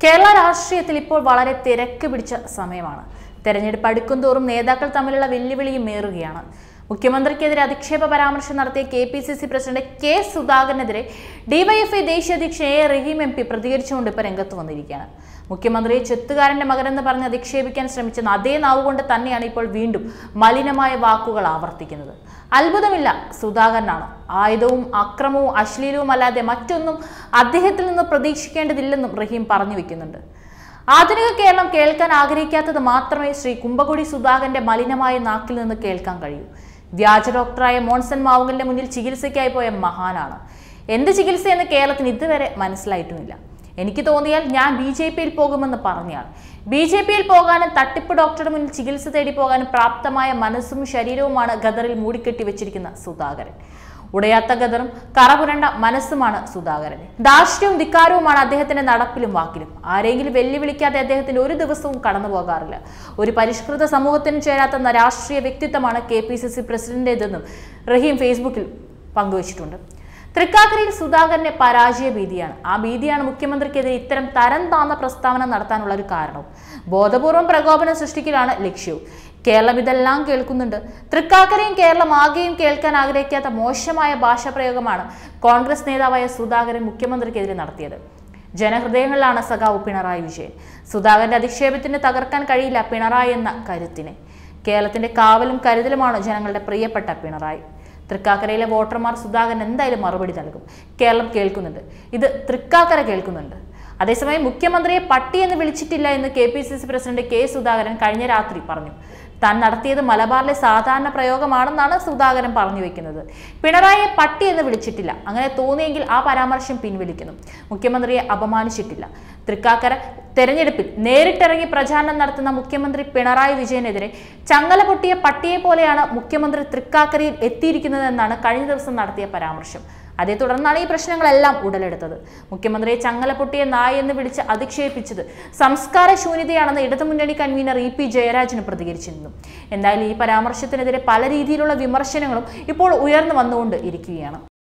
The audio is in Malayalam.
കേരള രാഷ്ട്രീയത്തിൽ ഇപ്പോൾ വളരെ തിരക്ക് പിടിച്ച സമയമാണ് തെരഞ്ഞെടുപ്പ് അടുക്കും തോറും നേതാക്കൾ തമ്മിലുള്ള വെല്ലുവിളിയും ഏറുകയാണ് മുഖ്യമന്ത്രിക്കെതിരെ അധിക്ഷേപ പരാമർശം നടത്തിയ K P C C president K സുധാകരനെതിരെ ഡിവൈഎഫ്ഐ ദേശീയ അധ്യക്ഷൻ എ റഹീം എം പി പ്രതികരിച്ചുകൊണ്ട് ഇപ്പോൾ രംഗത്ത് വന്നിരിക്കുകയാണ് മുഖ്യമന്ത്രിയെ ചെത്തുകാരന്റെ മകനെന്ന് പറഞ്ഞ് അധിക്ഷേപിക്കാൻ ശ്രമിച്ച അതേ നാവുകൊണ്ട് തന്നെയാണ് ഇപ്പോൾ വീണ്ടും മലിനമായ വാക്കുകൾ ആവർത്തിക്കുന്നത് അത്ഭുതമില്ല സുധാകരനാണ് ആയുധവും അക്രമവും അശ്ലീലവും അല്ലാതെ മറ്റൊന്നും അദ്ദേഹത്തിൽ നിന്ന് പ്രതീക്ഷിക്കേണ്ടതില്ലെന്നും റഹീം പറഞ്ഞു വെക്കുന്നുണ്ട് ആധുനിക കേരളം കേൾക്കാൻ ആഗ്രഹിക്കാത്തത് മാത്രമേ ശ്രീ കുമ്പകുടി സുധാകരന്റെ മലിനമായ നാക്കിൽ നിന്ന് കേൾക്കാൻ കഴിയൂ വ്യാജ ഡോക്ടറായ മോൺസൺ മാവുങ്കലിന്റെ മുന്നിൽ ചികിത്സയ്ക്കായി പോയ മഹാനാണ് എന്ത് ചികിത്സയെന്ന് കേരളത്തിന് ഇതുവരെ മനസ്സിലായിട്ടുമില്ല എനിക്ക് തോന്നിയാൽ ഞാൻ ബി ജെ പിയിൽ പോകുമെന്ന് പറഞ്ഞാൽ ബി ജെ പിയിൽ പോകാനും തട്ടിപ്പ് ഡോക്ടറുടെ മുന്നിൽ ചികിത്സ തേടി പോകാനും പ്രാപ്തമായ മനസ്സും ശരീരവുമാണ് ഖദറിൽ മൂടിക്കെട്ടി വെച്ചിരിക്കുന്ന സുധാകരൻ ഉടയാത്ത ഗദറും കറപുരണ്ട മനസ്സുമാണ് സുധാകരൻ ധാർഷ്ട്യവും ധിക്കാരവുമാണ് അദ്ദേഹത്തിന്റെ നടപ്പിലും വാക്കിലും ആരെങ്കിലും വെല്ലുവിളിക്കാതെ അദ്ദേഹത്തിന് ഒരു ദിവസവും കടന്നു പോകാറില്ല ഒരു പരിഷ്കൃത സമൂഹത്തിനും ചേരാത്ത രാഷ്ട്രീയ വ്യക്തിത്വമാണ് കെ പി സി സി പ്രസിഡന്റേതെന്നും റഹീം ഫേസ്ബുക്കിൽ പങ്കുവച്ചിട്ടുണ്ട് തൃക്കാക്കരയിൽ സുധാകരന്റെ പരാജയ ഭീതിയാണ് ആ ഭീതിയാണ് മുഖ്യമന്ത്രിക്കെതിരെ ഇത്തരം തരം താന്ന പ്രസ്താവന നടത്താനുള്ള ഒരു കാരണവും ബോധപൂർവം പ്രകോപനം സൃഷ്ടിക്കലാണ് ലക്ഷ്യവും കേരളം ഇതെല്ലാം കേൾക്കുന്നുണ്ട് തൃക്കാക്കരയും കേരളം ആകെയും കേൾക്കാൻ ആഗ്രഹിക്കാത്ത മോശമായ ഭാഷാപ്രയോഗമാണ് കോൺഗ്രസ് നേതാവായ സുധാകരൻ മുഖ്യമന്ത്രിക്കെതിരെ നടത്തിയത് ജനഹൃദയങ്ങളിലാണ് സഖാവ് പിണറായി വിജയൻ സുധാകരന്റെ അധിക്ഷേപത്തിന് തകർക്കാൻ കഴിയില്ല പിണറായി എന്ന കരുത്തിനെ കേരളത്തിന്റെ കാവലും കരുതലുമാണ് ജനങ്ങളുടെ പ്രിയപ്പെട്ട പിണറായി തൃക്കാക്കരയിലെ വോട്ടർമാർ സുധാകരൻ എന്തായാലും മറുപടി നൽകും കേരളം കേൾക്കുന്നുണ്ട് ഇത് തൃക്കാക്കര കേൾക്കുന്നുണ്ട് അതേസമയം മുഖ്യമന്ത്രിയെ പട്ടി എന്ന് വിളിച്ചിട്ടില്ല എന്ന് K P C C president K Sudhakaran കഴിഞ്ഞ രാത്രി പറഞ്ഞു താൻ നടത്തിയത് മലബാറിലെ സാധാരണ പ്രയോഗമാണെന്നാണ് സുധാകരൻ പറഞ്ഞു വെക്കുന്നത് പിണറായിയെ പട്ടി എന്ന് വിളിച്ചിട്ടില്ല അങ്ങനെ തോന്നിയെങ്കിൽ ആ പരാമർശം പിൻവലിക്കുന്നു മുഖ്യമന്ത്രിയെ അപമാനിച്ചിട്ടില്ല തൃക്കാക്കര തെരഞ്ഞെടുപ്പിൽ നേരിട്ടിറങ്ങി പ്രചാരണം നടത്തുന്ന മുഖ്യമന്ത്രി പിണറായി വിജയനെതിരെ ചങ്ങല പൊട്ടിയ പട്ടിയെ പോലെയാണ് മുഖ്യമന്ത്രി തൃക്കാക്കരയിൽ എത്തിയിരിക്കുന്നതെന്നാണ് കഴിഞ്ഞ ദിവസം നടത്തിയ പരാമർശം അതേ തുടർന്നാണ് ഈ പ്രശ്നങ്ങളെല്ലാം ഉടലെടുത്തത് മുഖ്യമന്ത്രിയെ ചങ്ങല പൊട്ടിയ നായ എന്ന് വിളിച്ച് അധിക്ഷേപിച്ചത് സംസ്കാര ശൂന്യതയാണെന്ന് ഇടതുമുന്നണി കൺവീനർ ഇ പി ജയരാജന് പ്രതികരിച്ചിരുന്നു എന്തായാലും ഈ പരാമർശത്തിനെതിരെ പല രീതിയിലുള്ള വിമർശനങ്ങളും ഇപ്പോൾ ഉയർന്നു വന്നുകൊണ്ട് ഇരിക്കുകയാണ്